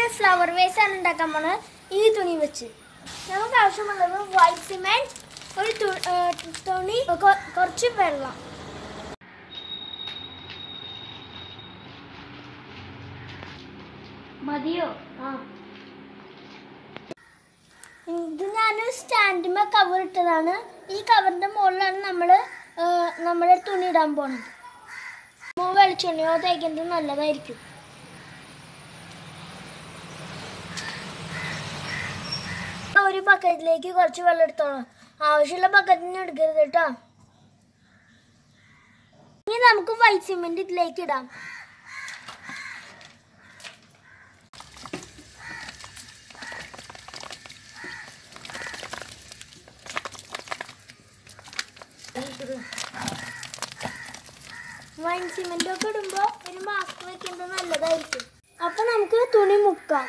നമ്മളൊരു flower vase ആണ് ഉണ്ടാക്കാൻ പോണത് ഈ തുണി വെച്ച് നമുക്ക് ആവശ്യമുള്ളത് വൈറ്റ് സിമെന്റ് ഒരു തു- ഏ, തുണി കൊ- കുറച്ച് വെള്ളം മതിയോ ആ ഇത് ഞാൻ സ്റ്റാൻഡിമേ കവർ ഇട്ടതാണ് ഈ കവറിന്റെ മുകളിലാണ് നമ്മൾ നമ്മുടെ തുണി ഇടാൻ പോണത് മോ വെളിച്ചെണ്ണയോ തേക്കുന്നത് നല്ലതായിരിക്കും ഒരു ബക്കറ്റിലേക്ക് കുറച്ച് വെള്ളം എടുത്തോളാം ആവശ്യമുള്ള ബക്കറ്റിന് എടുക്കരുത് കേട്ടോ ഇനി നമുക്ക് വൈറ്റ് സിമെന്റ് ഇതിലേക്ക് ഇടാം വൈൻ സിമെന്റ് ഒക്കെ ഇടുമ്പോൾ ഒരു മാസ്ക് വെക്കുന്നത് നല്ലതായിരിക്കും അപ്പൊ നമുക്ക് തുണി മുക്കാം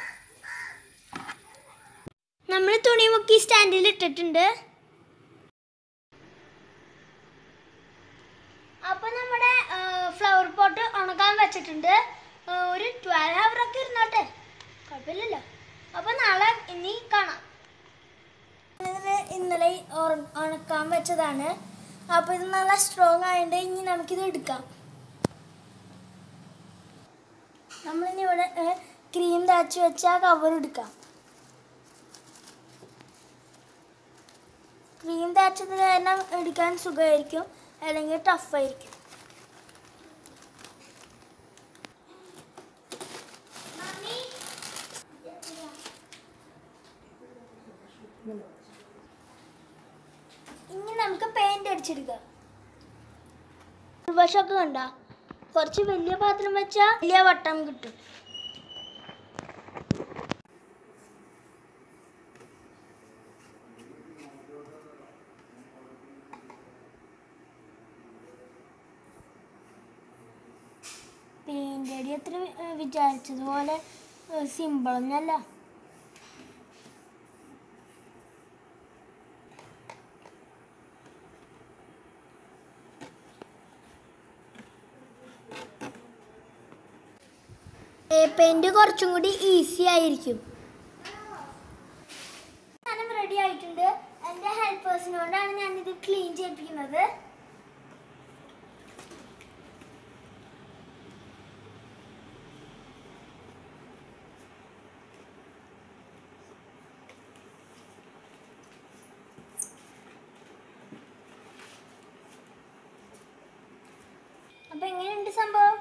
നമ്മൾ തുണി മുക്കി സ്റ്റാൻഡിൽ ഇട്ടിട്ടുണ്ട് അപ്പൊ നമ്മുടെ ഫ്ലവർ പോട്ട് ഉണക്കാൻ വെച്ചിട്ടുണ്ട് ആ, ഒരു ട്വൽവ് ഹവർ ഒക്കെ ഇരുന്നോട്ടെ കുഴപ്പമില്ലല്ലോ അപ്പൊ നാളെ ഇനി കാണാം ഇത് ഇന്നലെ ഉറ- ഉണക്കാൻ വെച്ചതാണ് അപ്പൊ ഇത് നല്ല സ്ട്രോങ് ആയതുകൊണ്ട് ഇനി നമുക്കിത് എടുക്കാം നമ്മളിനി ഇവിടെ ക്രീം തേച്ച് വെച്ച കവർ എടുക്കാം ക്രീം തേച്ചത് കാരണം എടുക്കാൻ സുഖമായിരിക്കും അല്ലെങ്കിൽ ടഫായിരിക്കും ഇനി നമുക്ക് പെയിന്റ് അടിച്ചെടുക്കാം വശമൊക്കെ കണ്ട കുറച്ച് വലിയ പാത്രം വെച്ചാൽ വലിയ വട്ടം കിട്ടും പെയിന്റ് അടി അത്ര ഏഹ്, വിചാരിച്ചതുപോലെ സിമ്പിളൊന്നല്ല പെയിന്റ് കുറച്ചും കൂടി ഈസി ആയിരിക്കും സാധനം റെഡി ആയിട്ടുണ്ട് എൻ്റെ ഹെൽപ്പേഴ്സിനോടാണ് ഞാൻ ഇത് ക്ലീൻ ചെയ്യിപ്പിക്കുന്നത് അപ്പൊ എങ്ങനെയുണ്ട് സംഭവം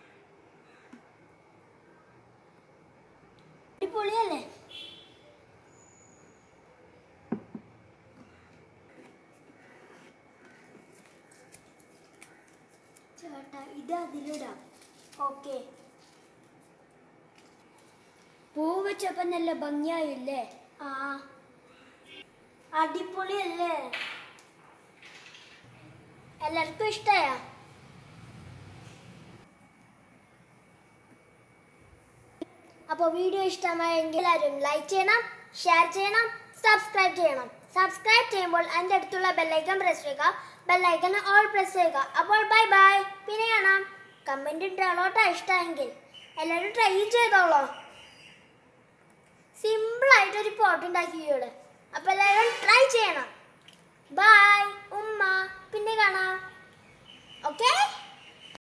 അടിപൊളിയല്ലേ ചേട്ടാ ഇത് അതിലിടാം ഓക്കെ പൂ വെച്ചപ്പോ നല്ല ഭംഗിയായില്ലേ ആ അടിപൊളിയല്ലേ എല്ലാവർക്കും ഇഷ്ടമായോ അപ്പോൾ വീഡിയോ ഇഷ്ടമായെങ്കിൽ എല്ലാവരും ലൈക്ക് ചെയ്യണം ഷെയർ ചെയ്യണം സബ്സ്ക്രൈബ് ചെയ്യണം സബ്സ്ക്രൈബ് ചെയ്യുമ്പോൾ അതിൻ്റെ അടുത്തുള്ള ബെല്ലൈക്കൺ പ്രസ് ചെയ്യുക ബെല്ലൈക്കൺ ഓൾ പ്രസ് ചെയ്യുക അപ്പോൾ ബൈ ബൈ പിന്നെ കാണാം കമൻറ്റ് ഇട്ടാളോട്ടോ ഇഷ്ടമെങ്കിൽ എല്ലാവരും ട്രൈ ചെയ്തോളോ സിമ്പിളായിട്ടൊരു പോട്ട് ഉണ്ടാക്കിയോട് അപ്പോൾ എല്ലാവരും ട്രൈ ചെയ്യണം ബൈ ഉമ്മ പിന്നെ കാണാം ഓക്കെ